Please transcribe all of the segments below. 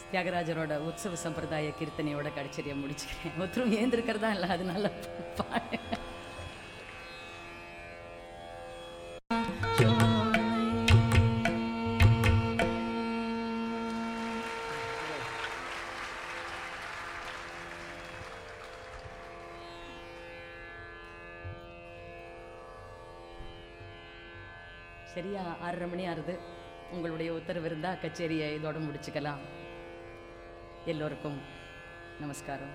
தியாகராஜரோட உற்சவ சம்பிரதாய கீர்த்தனையோட கடைச்சரியை முடிச்சுக்கிறேன் ஒருத்தரும் ஏந்திருக்கிறதா இல்லை அதனால பாடு சரியா ஆறரை மணி ஆறுது உங்களுடைய உத்தரவு இருந்தா கச்சேரியை இதோட முடிச்சுக்கலாம் எல்லோருக்கும் நமஸ்காரம்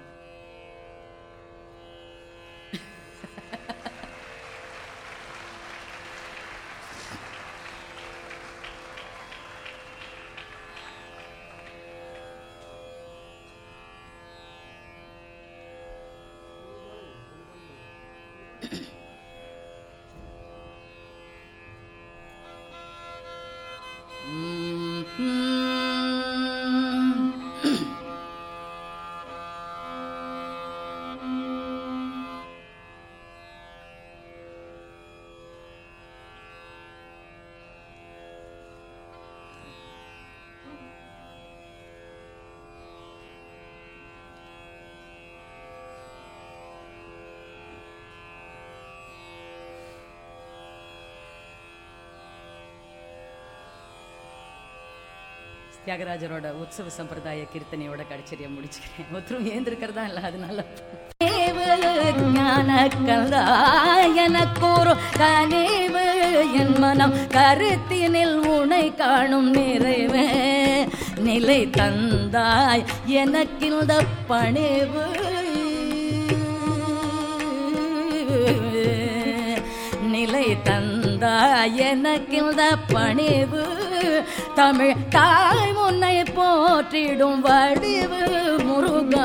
தியாகராஜரோட உற்சவ சம்பிரதாய கீர்த்தனையோட கடைச்சரியை முடிச்சுக்கிறேன் ஒருத்தரும் ஏந்திருக்கிறதா இல்லை அதனால ஞானக்கல்லா எனக்கூறு கனிவு என் மனம் கருத்தினில் உனை காணும் நிறைவே நிலை தந்தாய் எனக்கிந்த பணிவு நிலை தந்தாய் எனக்கிந்த பணிவு தமிழ் தாய் முன்னை போற்றிடும் வடிவு முருகா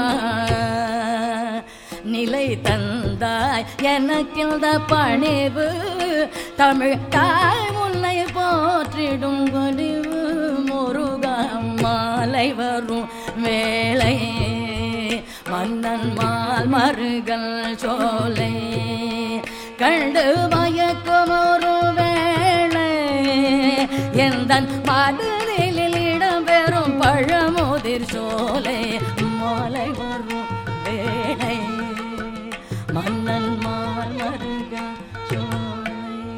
நிலை தந்தாய் எனக்கிந்த பணிவு தமிழ் தாய் முன்னை போற்றிடும் வடிவு முருகா மாலை வரும் வேளை மன்னன் மால் மருகல் சோலை கண்டு மயக்கும் ஒரு வேளை எந்த மதுரில் இடம்பெறும் பழமுதிர் சோலை மாலை வரும் வேளை மன்னன் மால் மருகல் சோலை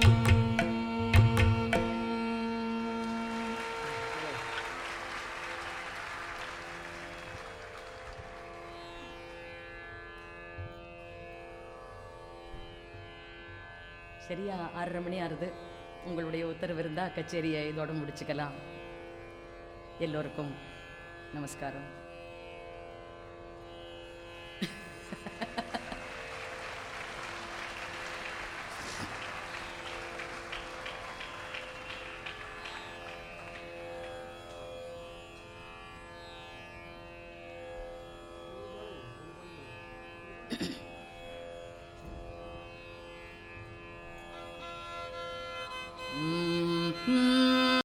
சரியா ஆறரை மணி ஆறுது உங்களுடைய உத்தரவு இருந்தா கச்சேரியை இதோட முடிச்சுக்கலாம் எல்லோருக்கும் நமஸ்காரம்